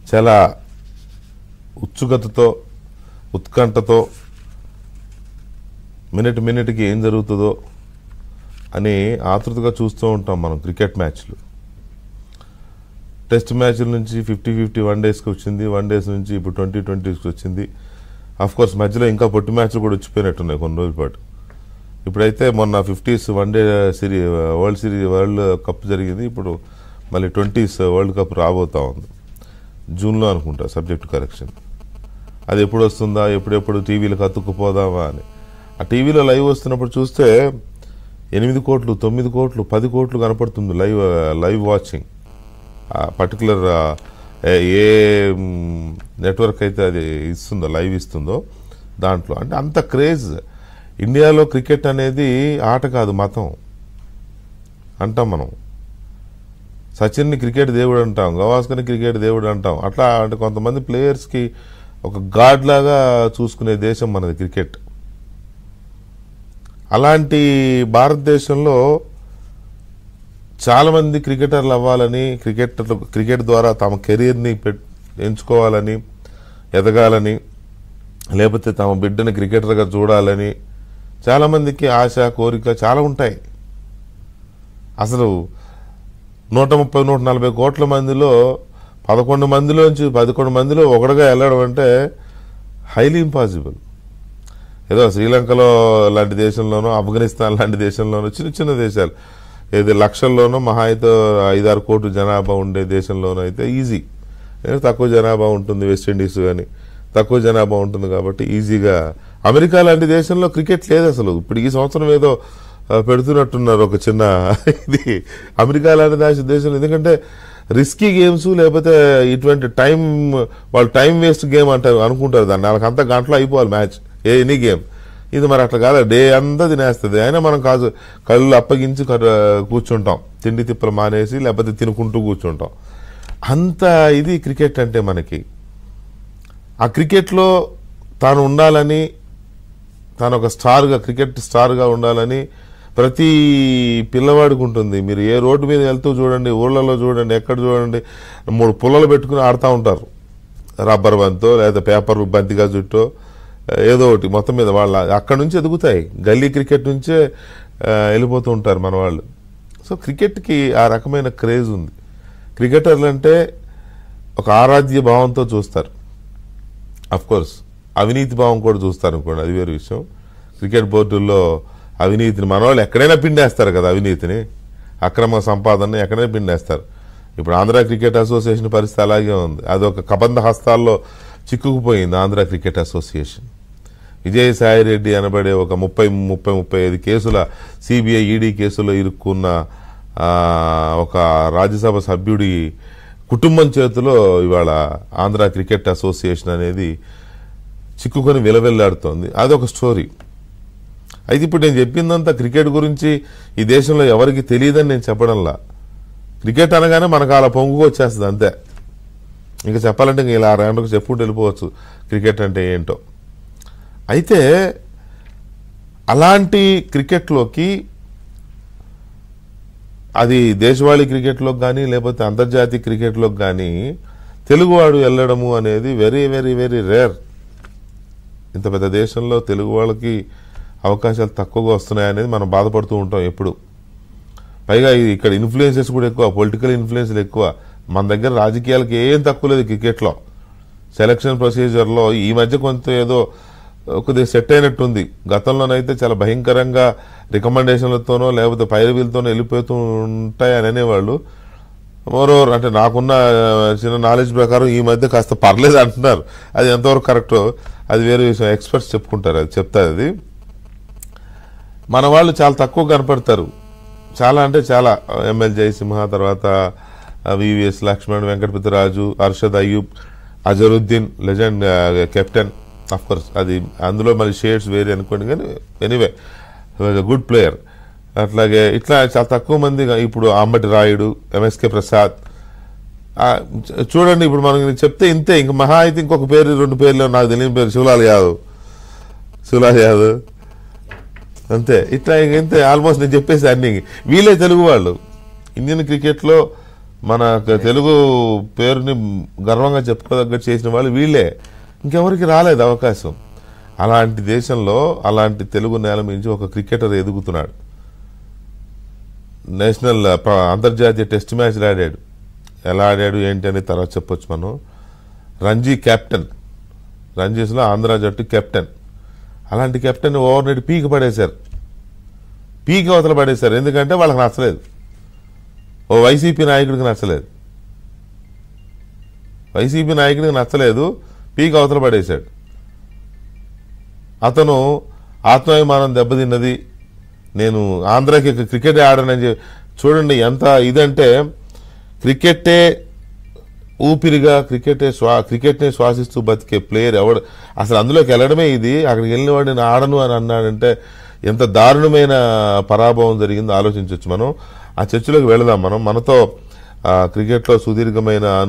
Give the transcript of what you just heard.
చాలా ఉత్సుకతతో ఉత్కంఠతో మినిట్ మినిట్కి ఏం జరుగుతుందో అని ఆతృతగా చూస్తూ ఉంటాం మనం క్రికెట్ మ్యాచ్లు టెస్ట్ మ్యాచ్ల నుంచి ఫిఫ్టీ ఫిఫ్టీ వన్ డేస్కి వచ్చింది వన్ డేస్ నుంచి ఇప్పుడు ట్వంటీ ట్వంటీస్కి వచ్చింది అఫ్ కోర్స్ మధ్యలో ఇంకా పొట్టి మ్యాచ్లు కూడా వచ్చిపోయినట్టున్నాయి కొన్ని రోజుల పాటు ఇప్పుడైతే మొన్న fifties one day series world series world cup జరిగింది ఇప్పుడు మళ్ళీ ట్వంటీస్ వరల్డ్ కప్ రాబోతా ఉంది జూన్లో అనుకుంటా సబ్జెక్ట్ కరెక్షన్ అది ఎప్పుడు వస్తుందా ఎప్పుడెప్పుడు టీవీలకు అతుక్కుపోదామా అని ఆ టీవీలో లైవ్ వస్తున్నప్పుడు చూస్తే ఎనిమిది కోట్లు తొమ్మిది కోట్లు పది కోట్లు కనపడుతుంది లైవ్ లైవ్ వాచింగ్ ఆ పర్టికులర్ ఏ నెట్వర్క్ అయితే అది ఇస్తుందో లైవ్ ఇస్తుందో దాంట్లో అంటే అంత క్రేజ్ ఇండియాలో క్రికెట్ అనేది ఆట కాదు మతం అంటాం మనం సచిన్ని క్రికెట్ దేవుడు అంటాం గవాస్కర్ని క్రికెట్ దేవుడు అంటాం అట్లా అంటే కొంతమంది ప్లేయర్స్కి ఒక గాడ్ లాగా చూసుకునే దేశం మనది క్రికెట్ అలాంటి భారతదేశంలో చాలామంది క్రికెటర్లు అవ్వాలని క్రికెట్ క్రికెట్ ద్వారా తమ కెరీర్ని పెట్ ఎంచుకోవాలని ఎదగాలని లేకపోతే తమ బిడ్డని క్రికెటర్గా చూడాలని చాలామందికి ఆశ కోరిక చాలా ఉంటాయి అసలు నూట ముప్పై నూట నలభై కోట్ల మందిలో పదకొండు మందిలోంచి పదకొండు మందిలో ఒకడుగా వెళ్ళడం అంటే హైలీ ఇంపాసిబుల్ ఏదో శ్రీలంకలో లాంటి దేశంలోనో ఆఫ్ఘనిస్తాన్ లాంటి దేశంలోనో చిన్న చిన్న దేశాలు ఏది లక్షల్లోనో మహా అయితే ఐదారు కోట్లు జనాభా ఉండే దేశంలోనో అయితే ఈజీ ఏదో తక్కువ జనాభా ఉంటుంది వెస్టిండీస్ కానీ తక్కువ జనాభా ఉంటుంది కాబట్టి ఈజీగా అమెరికా లాంటి దేశంలో క్రికెట్ లేదు అసలు ఇప్పుడు ఈ సంవత్సరం ఏదో ఆ, పెడుతున్నట్టున్నారు ఒక చిన్న ఇది అమెరికా లాంటి దేశ దేశంలో ఎందుకంటే రిస్కీ గేమ్స్ లేకపోతే ఇటువంటి టైం వాళ్ళు టైం వేస్ట్ గేమ్ అంటారు అనుకుంటారు దాన్ని వాళ్ళకి అంత గంటలో అయిపోవాలి మ్యాచ్ ఏ ఎనీ గేమ్ ఇది మరి అట్లా కాదు డే అంతా తినేస్తుంది అయినా మనం కాదు కళ్ళు అప్పగించి కర్- కూర్చుంటాం తిండి తిప్పలు మానేసి లేకపోతే తినుకుంటూ కూర్చుంటాం అంత ఇది క్రికెట్ అంటే మనకి ఆ క్రికెట్లో తాను ఉండాలని తాను ఒక స్టార్గా క్రికెట్ స్టార్గా ఉండాలని ప్రతి పిల్లవాడికి ఉంటుంది మీరు ఏ రోడ్డు మీద వెళ్తూ చూడండి ఊళ్ళలో చూడండి ఎక్కడ చూడండి మూడు పుల్లలు పెట్టుకుని ఆడుతూ ఉంటారు రబ్బర్ బంతో లేదా పేపర్ బంతిగా చుట్టో ఏదో ఒకటి మొత్తం మీద వాళ్ళ అక్కడ నుంచి ఎదుగుతాయి గల్లీ క్రికెట్ నుంచే ఆ, వెళ్ళిపోతూ ఉంటారు మన వాళ్ళు సో క్రికెట్కి ఆ రకమైన క్రేజ్ ఉంది క్రికెటర్లు అంటే ఒక ఆరాధ్య భావంతో చూస్తారు అఫ్ కోర్స్ అవినీతి భావం కూడా చూస్తారు అనుకోండి అది వేరే విషయం క్రికెట్ బోర్డుల్లో అవినీతిని మన వాళ్ళు ఎక్కడైనా పిండేస్తారు కదా అవినీతిని అక్రమ సంపాదన ఎక్కడైనా పిండేస్తారు ఇప్పుడు ఆంధ్ర క్రికెట్ అసోసియేషన్ పరిస్థితి అలాగే ఉంది అదొక కబంధ హస్తాల్లో చిక్కుకుపోయింది ఆంధ్ర క్రికెట్ అసోసియేషన్ విజయసాయి రెడ్డి అనబడే ఒక ముప్పై ముప్పై ముప్పై ఐదు కేసుల సిబిఐ ఈడీ కేసులో ఇరుక్కున్న ఆ, ఒక రాజ్యసభ సభ్యుడి కుటుంబం చేతిలో ఇవాళ ఆంధ్ర క్రికెట్ అసోసియేషన్ అనేది చిక్కుకొని విలవెల్లాడుతోంది అదొక స్టోరీ అయితే ఇప్పుడు నేను చెప్పిందంతా క్రికెట్ గురించి ఈ దేశంలో ఎవరికి తెలియదని నేను చెప్పడంలా క్రికెట్ అనగానే మనకు అలా పొంగుకు వచ్చేస్తుంది అంతే ఇంకా చెప్పాలంటే ఇంక ఇలా రెండు చెప్పుకుంటూ వెళ్ళిపోవచ్చు క్రికెట్ అంటే ఏంటో అయితే అలాంటి క్రికెట్లోకి అది దేశవాళీ క్రికెట్లోకి కానీ లేకపోతే అంతర్జాతీయ క్రికెట్లోకి కానీ తెలుగువాడు వెళ్ళడము అనేది వెరీ వెరీ వెరీ రేర్ ఇంత పెద్ద దేశంలో తెలుగు వాళ్ళకి అవకాశాలు తక్కువగా వస్తున్నాయనేది మనం బాధపడుతూ ఉంటాం ఎప్పుడు పైగా ఈ- ఇక్కడ ఇన్ఫ్లుయెన్సెస్ కూడా ఎక్కువ పొలిటికల్ ఇన్ఫ్లుయెన్స్లు ఎక్కువ మన దగ్గర రాజకీయాలకి ఏం తక్కువ లేదు క్రికెట్లో సెలక్షన్ ప్రొసీజర్లో ఈ మధ్య కొంత ఏదో కొద్దిగా సెట్ అయినట్టుంది గతంలోనైతే చాలా భయంకరంగా రికమెండేషన్లతోనో లేకపోతే పైరవీలతోనో వెళ్ళిపోతూ ఉంటాయని అనేవాళ్ళు మోరోవర్ అంటే నాకున్న చిన్న నాలెడ్జ్ ప్రకారం ఈ మధ్య కాస్త పర్లేదు అంటున్నారు అది ఎంతవరకు కరెక్టో అది వేరే విషయం ఎక్స్పర్ట్స్ చెప్పుకుంటారు అది చెప్తారు అది మన వాళ్ళు చాలా తక్కువ కనపడతారు చాలా అంటే చాలా ఎమ్మెల్యే జయసింహ తర్వాత VVS Laxman Venkatapathi Raju Arshad Ayub Azharuddin legend captain of course అది అందులో మళ్ళీ షేడ్స్ వేరే అనుకోండి కానీ ఎనీవే గుడ్ ప్లేయర్ అట్లాగే ఇట్లా చాలా తక్కువ మంది ఇప్పుడు అంబటి రాయుడు ఎంఎస్కే ప్రసాద్ ఆ, చ- చూడండి ఇప్పుడు మనం చెప్తే ఇంతే ఇంక మహా అయితే ఇంకొక పేరు రెండు పేర్లు నాకు తెలియని పేరు శివలాల్ యాదవ్ శివలాల్ యాదవ్ అంతే ఇట్లా ఇంక ఇంతే ఆల్మోస్ట్ నేను చెప్పేసి అన్ని వీళ్ళే తెలుగు వాళ్ళు ఇండియన్ క్రికెట్లో మన క- తెలుగు పేరుని గర్వంగా చెప్పుకోదగ్గ చేసిన వాళ్ళు వీళ్ళే ఇంకెవరికి రాలేదు అవకాశం అలాంటి దేశంలో అలాంటి తెలుగు నేల మించి ఒక క్రికెటర్ ఎదుగుతున్నాడు నేషనల్ ప- అంతర్జాతీయ టెస్ట్ మ్యాచ్లు ఆడాడు ఎలా ఆడాడు ఏంటి అని తర్వాత చెప్పొచ్చు మనం రంజీ కెప్టెన్ రంజీస్లో ఆంధ్ర జట్టు కెప్టెన్ అలాంటి కెప్టెన్ ఓవర్ నైట్ పీకి పడేశారు పీకి అవతల పడేశారు ఎందుకంటే వాళ్ళకి నచ్చలేదు ఓ వైసీపీ నాయకుడికి నచ్చలేదు వైసీపీ నాయకుడికి నచ్చలేదు పీకి అవతల పడేశాడు అతను ఆత్మాభిమానం దెబ్బతిన్నది నేను ఆంధ్రాకి క్రికెట్ ఆడనని చెప్పి చూడండి ఎంత ఇదంటే క్రికెట్టే ఊపిరిగా క్రికెటే శ్వా క్రికెట్నే శ్వాసిస్తూ బతికే ప్లేయర్ ఎవడు అసలు అందులోకి వెళ్ళడమే ఇది అక్కడికి వెళ్ళిన వాడు నేను ఆడను అని అన్నాడంటే ఎంత దారుణమైన పరాభవం జరిగిందో ఆలోచించవచ్చు మనం ఆ చర్చలోకి వెళదాం మనం మనతో ఆ, క్రికెట్లో సుదీర్ఘమైన